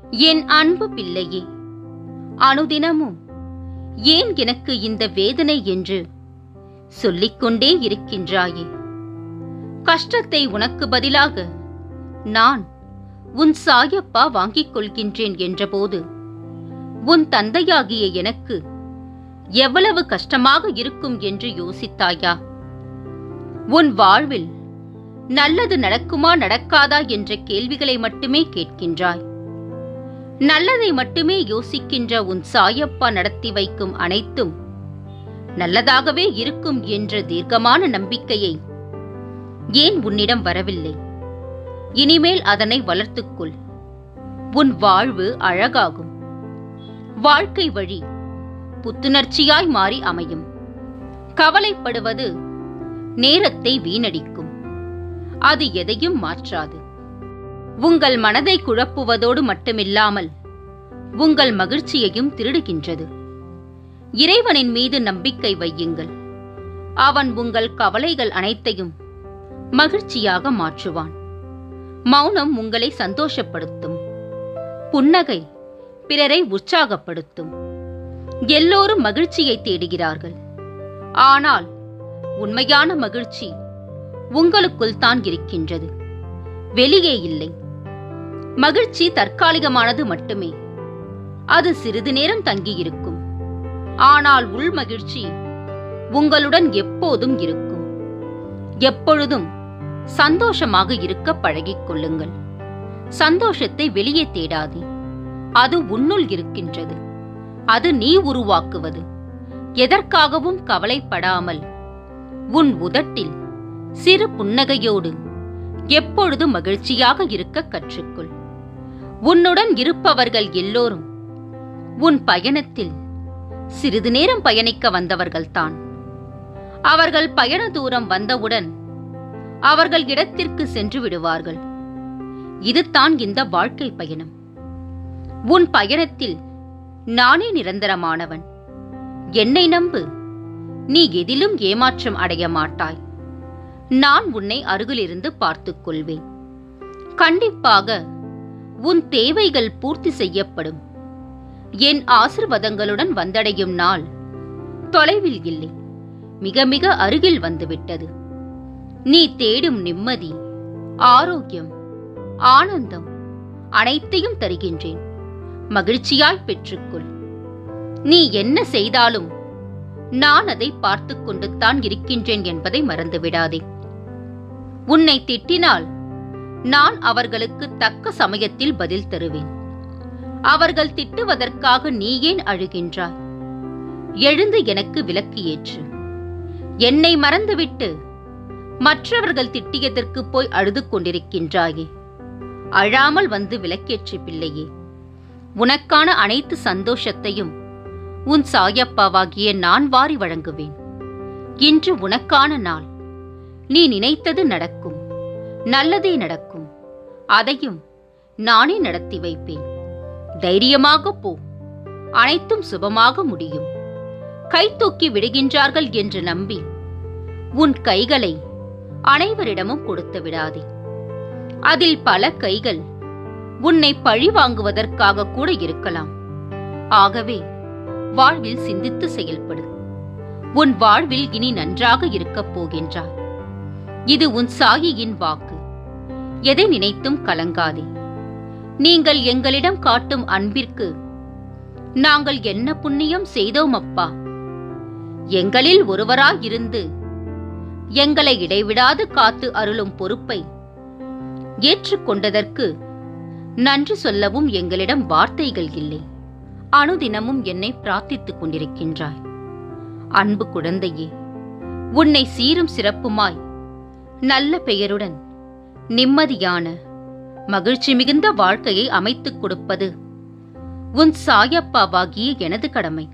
என் அன்பு பிள்ளையே அனுதினமும் ஏன் எனக்கு இந்த வேதனை என்று சொல்லிக்கொண்டே இருக்கின்றாயே கஷ்டத்தை உனக்கு பதிலாக நான் உன் சாயப்பா வாங்கிக் கொள்கின்றேன் என்றபோது உன் தந்தையாகிய எனக்கு எவ்வளவு கஷ்டமாக இருக்கும் என்று யோசித்தாயா உன் வாழ்வில் நல்லது நடக்குமா நடக்காதா என்ற கேள்விகளை மட்டுமே கேட்கின்றாய் நல்லதை மட்டுமே யோசிக்கின்ற உன் சாயப்பா நடத்தி வைக்கும் அனைத்தும் நல்லதாகவே இருக்கும் என்ற தீர்க்கமான நம்பிக்கையை ஏன் உன்னிடம் வரவில்லை இனிமேல் அதனை வளர்த்துக்கொள் உன் வாழ்வு அழகாகும் வாழ்க்கை வழி புத்துணர்ச்சியாய் மாறி அமையும் கவலைப்படுவது நேரத்தை வீணடிக்கும் அது எதையும் மாற்றாது உங்கள் மனதை குழப்புவதோடு மட்டுமில்லாமல் உங்கள் மகிழ்ச்சியையும் திருடுகின்றது இறைவனின் மீது நம்பிக்கை வையுங்கள் அவன் உங்கள் கவலைகள் அனைத்தையும் மகிழ்ச்சியாக மாற்றுவான் மௌனம் உங்களை சந்தோஷப்படுத்தும் புன்னகை பிறரை உற்சாகப்படுத்தும் எல்லோரும் மகிழ்ச்சியை தேடுகிறார்கள் ஆனால் உண்மையான மகிழ்ச்சி உங்களுக்குள் தான் இருக்கின்றது வெளியே இல்லை மகிழ்ச்சி தற்காலிகமானது மட்டுமே அது சிறிது நேரம் தங்கியிருக்கும் ஆனால் உள் மகிழ்ச்சி உங்களுடன் எப்போதும் இருக்கும் எப்பொழுதும் சந்தோஷமாக இருக்க பழகிக் கொள்ளுங்கள் சந்தோஷத்தை வெளியே தேடாதே அது உன்னுள் இருக்கின்றது அது நீ உருவாக்குவது எதற்காகவும் கவலைப்படாமல் உன் உதட்டில் சிறு புன்னகையோடு எப்பொழுது மகிழ்ச்சியாக இருக்க கற்றுக்கொள் உன்னுடன் இருப்பவர்கள் எல்லோரும் உன் பயணத்தில் சிறிது நேரம் பயணிக்க வந்தவர்கள்தான் அவர்கள் பயண தூரம் வந்தவுடன் அவர்கள் இடத்திற்கு சென்று விடுவார்கள் இதுதான் இந்த வாழ்க்கை பயணம் உன் பயணத்தில் நானே நிரந்தரமானவன் என்னை நம்பு நீ எதிலும் ஏமாற்றம் அடைய மாட்டாய் நான் உன்னை அருகிலிருந்து பார்த்துக் கொள்வேன் கண்டிப்பாக உன் தேவைகள் பூர்த்தி செய்யப்படும் என் ஆசிர்வாதங்களுடன் வந்தடையும் நாள் தொலைவில் இல்லை மிக மிக அருகில் வந்துவிட்டது நீ தேடும் நிம்மதி ஆரோக்கியம் ஆனந்தம் அனைத்தையும் தருகின்றேன் மகிழ்ச்சியாய் பெற்றுக்கொள் நீ என்ன செய்தாலும் நான் அதை பார்த்து கொண்டு தான் இருக்கின்றேன் என்பதை மறந்துவிடாதே உன்னை திட்டினால் நான் அவர்களுக்கு தக்க சமயத்தில் பதில் தருவேன் அவர்கள் திட்டுவதற்காக நீ ஏன் அழுகின்றாய் எழுந்து எனக்கு விலக்கு ஏற்று என்னை மறந்துவிட்டு மற்றவர்கள் திட்டியதற்கு போய் அழுது கொண்டிருக்கின்றாயே அழாமல் வந்து விளக்கேற்று பிள்ளையே உனக்கான அனைத்து சந்தோஷத்தையும் உன் சாயப்பாவாகிய நான் வாரி வழங்குவேன் இன்று உனக்கான நாள் நீ நினைத்தது நடக்கும் நல்லதே நடக்கும் அதையும் நானே நடத்தி வைப்பேன் தைரியமாக போ அனைத்தும் சுபமாக முடியும் கை தூக்கி விடுகின்றார்கள் என்று நம்பி உன் கைகளை அனைவரிடமும் கொடுத்து விடாதே அதில் பல கைகள் உன்னை பழி வாங்குவதற்காக கூட இருக்கலாம் ஆகவே வாழ்வில் சிந்தித்து செயல்படு உன் வாழ்வில் இனி நன்றாக இருக்கப் போகின்றாய் இது உன் சாயியின் வாக்கு எதை நினைத்தும் கலங்காதே நீங்கள் எங்களிடம் காட்டும் அன்பிற்கு நாங்கள் என்ன புண்ணியம் செய்தோம் அப்பா எங்களில் ஒருவராயிருந்து எங்களை இடைவிடாது காத்து அருளும் பொறுப்பை ஏற்றுக்கொண்டதற்கு நன்றி சொல்லவும் எங்களிடம் வார்த்தைகள் இல்லை அனுதினமும் என்னை பிரார்த்தித்துக் கொண்டிருக்கின்றாய் அன்பு குழந்தையே உன்னை சீரும் சிறப்புமாய் நல்ல பெயருடன் நிம்மதியான மகிழ்ச்சி மிகுந்த வாழ்க்கையை அமைத்துக் கொடுப்பது உன் சாயப்பாவாகிய எனது கடமை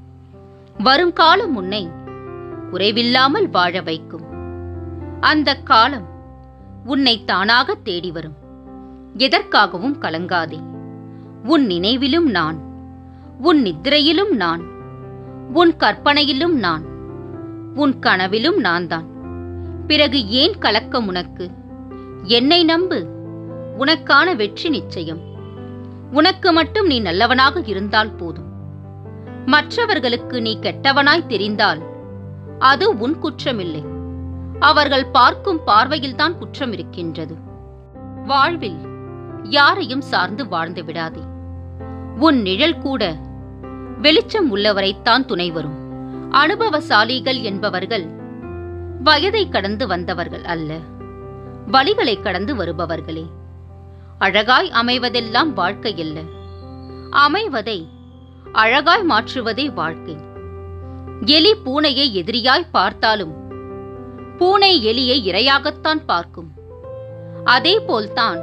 வரும் காலம் உன்னை குறைவில்லாமல் வாழ வைக்கும் அந்த காலம் உன்னை தானாக தேடி வரும் எதற்காகவும் கலங்காதே உன் நினைவிலும் நான் உன் நித்திரையிலும் நான் உன் கற்பனையிலும் நான் உன் கனவிலும் நான் தான் பிறகு ஏன் கலக்கம் உனக்கு என்னை நம்பு உனக்கான வெற்றி நிச்சயம் உனக்கு மட்டும் நீ நல்லவனாக இருந்தால் போதும் மற்றவர்களுக்கு நீ கெட்டவனாய் தெரிந்தால் அது உன் குற்றமில்லை அவர்கள் பார்க்கும் பார்வையில்தான் குற்றம் இருக்கின்றது வாழ்வில் யாரையும் சார்ந்து வாழ்ந்து விடாதே உன் நிழல் கூட வெளிச்சம் உள்ளவரைத்தான் துணை வரும் அனுபவசாலிகள் என்பவர்கள் வயதை கடந்து வந்தவர்கள் அல்ல வழிகளை கடந்து வருபவர்களே அழகாய் அமைவதெல்லாம் வாழ்க்கை அல்ல அமைவதை அழகாய் மாற்றுவதே வாழ்க்கை எலி பூனையை எதிரியாய் பார்த்தாலும் பூனை எலியை இரையாகத்தான் பார்க்கும் அதேபோல்தான்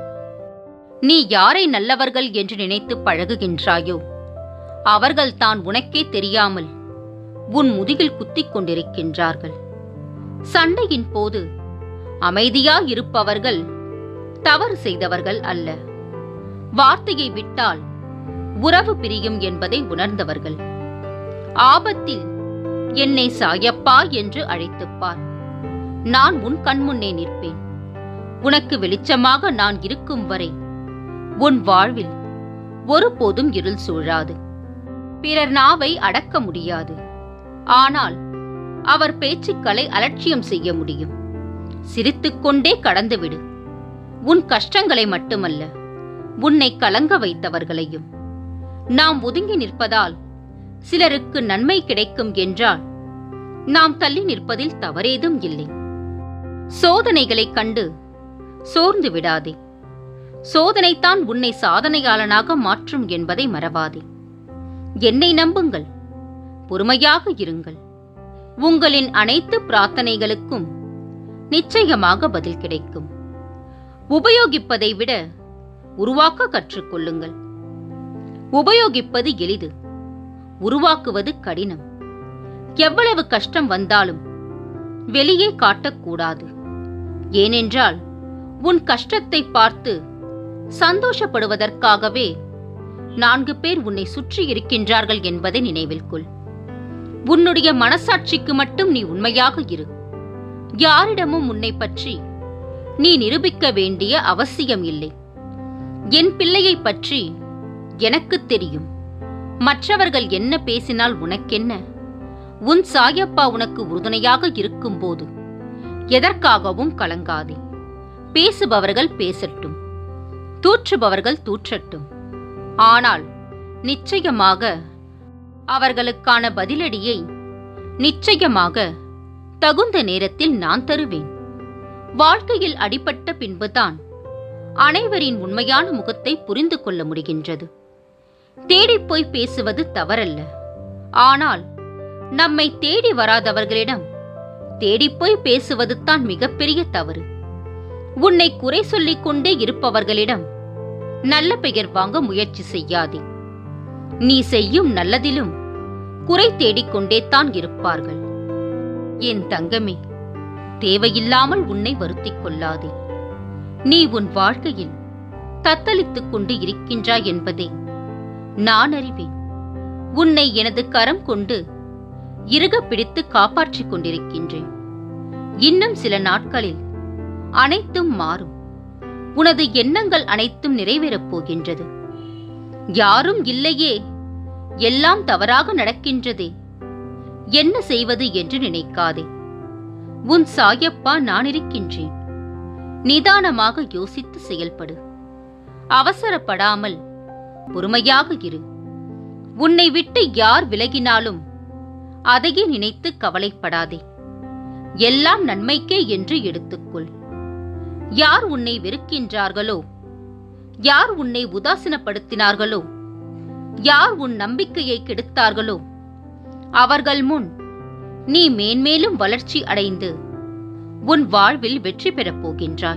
நீ யாரை நல்லவர்கள் என்று நினைத்து பழகுகின்றாயோ அவர்கள்தான் உனக்கே தெரியாமல் உன் முதுகில் குத்திக் கொண்டிருக்கின்றார்கள் சண்டையின் போது அமைதியாயிருப்பவர்கள் தவறு செய்தவர்கள் அல்ல வார்த்தையை விட்டால் உறவு பிரியும் என்பதை உணர்ந்தவர்கள் ஆபத்தில் என்னை சாயப்பா என்று அழைத்துப் பார் நான் உன் கண்முன்னே நிற்பேன் உனக்கு வெளிச்சமாக நான் இருக்கும் வரை உன் வாழ்வில் ஒருபோதும் இருள் சூழாது பிறர் நாவை அடக்க முடியாது ஆனால் அவர் பேச்சுக்களை அலட்சியம் செய்ய முடியும் சிரித்துக்கொண்டே கடந்துவிடு உன் கஷ்டங்களை மட்டுமல்ல உன்னை கலங்க வைத்தவர்களையும் நாம் ஒதுங்கி நிற்பதால் சிலருக்கு நன்மை கிடைக்கும் என்றால் நாம் தள்ளி நிற்பதில் தவறேதும் இல்லை சோதனைகளைக் கண்டு சோர்ந்து விடாதே சோதனைத்தான் உன்னை சாதனையாளனாக மாற்றும் என்பதை மறவாதே என்னை நம்புங்கள் பொறுமையாக இருங்கள் உங்களின் அனைத்து பிரார்த்தனைகளுக்கும் நிச்சயமாக பதில் கிடைக்கும் உபயோகிப்பதை விட உருவாக்க கற்றுக்கொள்ளுங்கள் உபயோகிப்பது எளிது உருவாக்குவது கடினம் எவ்வளவு கஷ்டம் வந்தாலும் வெளியே காட்டக்கூடாது ஏனென்றால் உன் கஷ்டத்தை பார்த்து சந்தோஷப்படுவதற்காகவே நான்கு பேர் உன்னை சுற்றி இருக்கின்றார்கள் என்பதை நினைவில் கொள் உன்னுடைய மனசாட்சிக்கு மட்டும் நீ உண்மையாக இரு யாரிடமும் உன்னை பற்றி நீ நிரூபிக்க வேண்டிய அவசியம் இல்லை என் பிள்ளையை பற்றி எனக்கு தெரியும் மற்றவர்கள் என்ன பேசினால் உனக்கென்ன உன் சாயப்பா உனக்கு உறுதுணையாக இருக்கும்போது எதற்காகவும் கலங்காதே பேசுபவர்கள் பேசட்டும் தூற்றுபவர்கள் தூற்றட்டும் ஆனால் நிச்சயமாக அவர்களுக்கான பதிலடியை நிச்சயமாக தகுந்த நேரத்தில் நான் தருவேன் வாழ்க்கையில் அடிபட்ட பின்புதான் அனைவரின் உண்மையான முகத்தை புரிந்து கொள்ள முடிகின்றது தேடிப் போய் பேசுவது தவறல்ல ஆனால் நம்மை தேடி வராதவர்களிடம் தேடிப்போய் பேசுவது தான் மிகப்பெரிய தவறு உன்னை குறை சொல்லிக் கொண்டே இருப்பவர்களிடம் நல்ல பெயர் வாங்க முயற்சி செய்யாதே நீ செய்யும் நல்லதிலும் குறை தேடிக்கொண்டே தான் இருப்பார்கள் என் தங்கமே தேவையில்லாமல் உன்னை வருத்திக் கொள்ளாதே நீ உன் வாழ்க்கையில் தத்தளித்துக் கொண்டு இருக்கின்றாய் என்பதை நான் அறிவேன் உன்னை எனது கரம் கொண்டு இறுக பிடித்து காப்பாற்றிக் கொண்டிருக்கின்றேன் இன்னும் சில நாட்களில் அனைத்தும் மாறும் உனது எண்ணங்கள் அனைத்தும் நிறைவேறப் போகின்றது யாரும் இல்லையே எல்லாம் தவறாக நடக்கின்றதே என்ன செய்வது என்று நினைக்காதே உன் சாயப்பா நான் இருக்கின்றேன் நிதானமாக யோசித்து செயல்படு அவசரப்படாமல் பொறுமையாக இரு உன்னை விட்டு யார் விலகினாலும் அதையே நினைத்து கவலைப்படாதே எல்லாம் நன்மைக்கே என்று எடுத்துக்கொள் யார் உன்னை வெறுக்கின்றார்களோ யார் உன்னை உதாசீனப்படுத்தினார்களோ யார் உன் நம்பிக்கையை கெடுத்தார்களோ அவர்கள் முன் நீ மேன்மேலும் வளர்ச்சி அடைந்து உன் வாழ்வில் வெற்றி பெறப் போகின்றாய்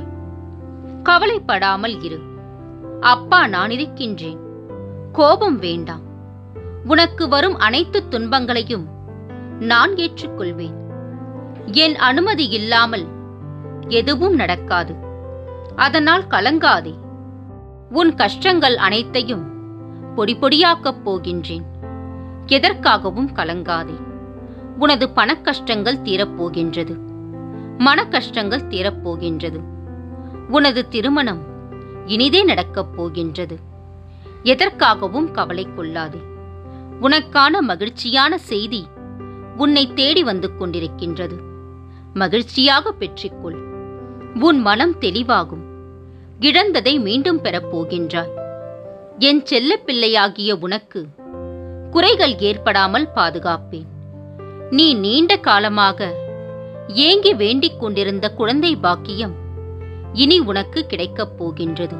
கவலைப்படாமல் இரு அப்பா நான் இருக்கின்றேன் கோபம் வேண்டாம் உனக்கு வரும் அனைத்து துன்பங்களையும் நான் ஏற்றுக்கொள்வேன் என் அனுமதி இல்லாமல் எதுவும் நடக்காது அதனால் கலங்காதே உன் கஷ்டங்கள் அனைத்தையும் பொடி பொடியாக்கப் போகின்றேன் எதற்காகவும் கலங்காதே உனது பணக்கஷ்டங்கள் தீரப்போகின்றது மன கஷ்டங்கள் தீரப்போகின்றது உனது திருமணம் இனிதே நடக்கப் போகின்றது எதற்காகவும் கவலை கொள்ளாதே உனக்கான மகிழ்ச்சியான செய்தி உன்னை தேடி வந்து கொண்டிருக்கின்றது மகிழ்ச்சியாக பெற்றுக்கொள் உன் மனம் தெளிவாகும் இழந்ததை மீண்டும் பெறப் போகின்றாய் என் செல்ல பிள்ளையாகிய உனக்கு குறைகள் ஏற்படாமல் பாதுகாப்பேன் நீ நீண்ட காலமாக ஏங்கி வேண்டிக் கொண்டிருந்த குழந்தை பாக்கியம் இனி உனக்கு கிடைக்கப் போகின்றது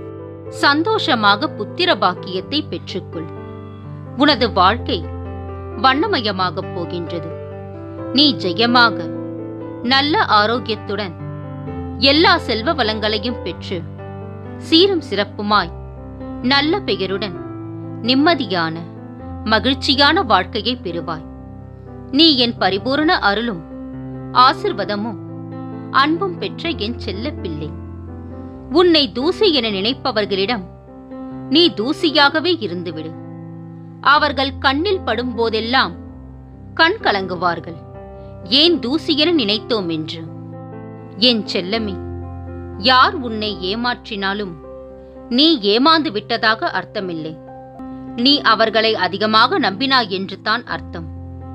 சந்தோஷமாக புத்திர பாக்கியத்தை பெற்றுக்கொள் உனது வாழ்க்கை வண்ணமயமாகப் போகின்றது நீ ஜெயமாக நல்ல ஆரோக்கியத்துடன் எல்லா செல்வ வளங்களையும் பெற்று சீரும் சிறப்புமாய் நல்ல பெயருடன் நிம்மதியான மகிழ்ச்சியான வாழ்க்கையை பெறுவாய் நீ என் பரிபூரண அருளும் ஆசிர்வதமும் அன்பும் பெற்ற என் செல்ல பிள்ளை உன்னை தூசி என நினைப்பவர்களிடம் நீ தூசியாகவே இருந்துவிடு அவர்கள் கண்ணில் படும் போதெல்லாம் கண் கலங்குவார்கள் ஏன் தூசி என நினைத்தோம் என்று என் செல்லமே யார் உன்னை ஏமாற்றினாலும் நீ ஏமாந்து விட்டதாக அர்த்தமில்லை நீ அவர்களை அதிகமாக நம்பினாய் என்று தான் அர்த்தம்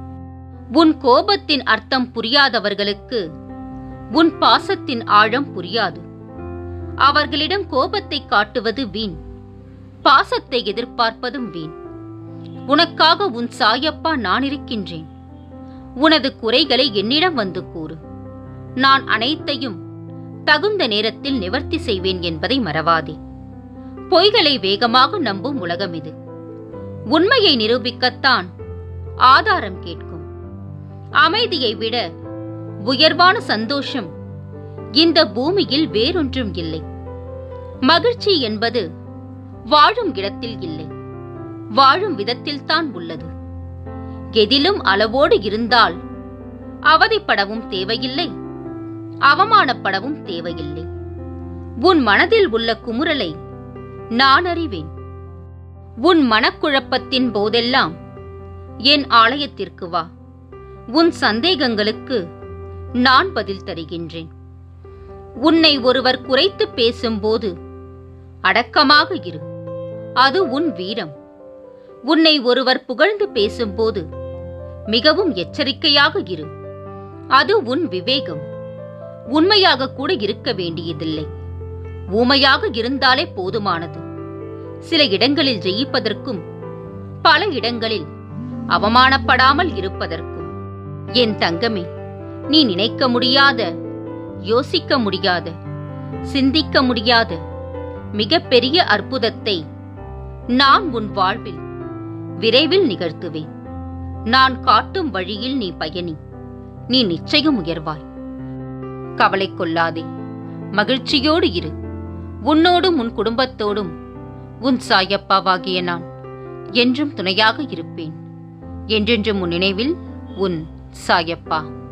உன் கோபத்தின் அர்த்தம் புரியாதவர்களுக்கு உன் பாசத்தின் ஆழம் புரியாது அவர்களிடம் கோபத்தை காட்டுவது வீண் பாசத்தை எதிர்பார்ப்பதும் வீண் உனக்காக உன் சாயப்பா நான் இருக்கின்றேன் உனது குறைகளை என்னிடம் வந்து கூறு நான் அனைத்தையும் தகுந்த நேரத்தில் நிவர்த்தி செய்வேன் என்பதை மறவாதே பொய்களை வேகமாக நம்பும் உலகம் இது உண்மையை நிரூபிக்கத்தான் ஆதாரம் கேட்கும் அமைதியை விட உயர்வான சந்தோஷம் இந்த பூமியில் வேறொன்றும் இல்லை மகிழ்ச்சி என்பது வாழும் இடத்தில் இல்லை வாழும் விதத்தில்தான் உள்ளது எதிலும் அளவோடு இருந்தால் அவதிப்படவும் தேவையில்லை அவமானப்படவும் தேவையில்லை உன் மனதில் உள்ள குமுறலை நான் அறிவேன் உன் மனக்குழப்பத்தின் போதெல்லாம் என் ஆலயத்திற்கு வா உன் சந்தேகங்களுக்கு நான் பதில் தருகின்றேன் உன்னை ஒருவர் குறைத்து பேசும்போது அடக்கமாக இரு அது உன் வீரம் உன்னை ஒருவர் புகழ்ந்து பேசும்போது மிகவும் எச்சரிக்கையாக இரு அது உன் விவேகம் உண்மையாக கூட இருக்க வேண்டியதில்லை ஊமையாக இருந்தாலே போதுமானது சில இடங்களில் ஜெயிப்பதற்கும் பல இடங்களில் அவமானப்படாமல் இருப்பதற்கும் என் தங்கமே நீ நினைக்க முடியாத யோசிக்க முடியாத சிந்திக்க முடியாத மிகப்பெரிய அற்புதத்தை நான் உன் வாழ்வில் விரைவில் நிகழ்த்துவேன் நான் காட்டும் வழியில் நீ பயணி நீ நிச்சயம் உயர்வாய் கவலை கொள்ளாதே மகிழ்ச்சியோடு இரு உன்னோடும் உன் குடும்பத்தோடும் உன் சாயப்பாவாகிய நான் என்றும் துணையாக இருப்பேன் என்றென்றும் உன் நினைவில் உன் சாயப்பா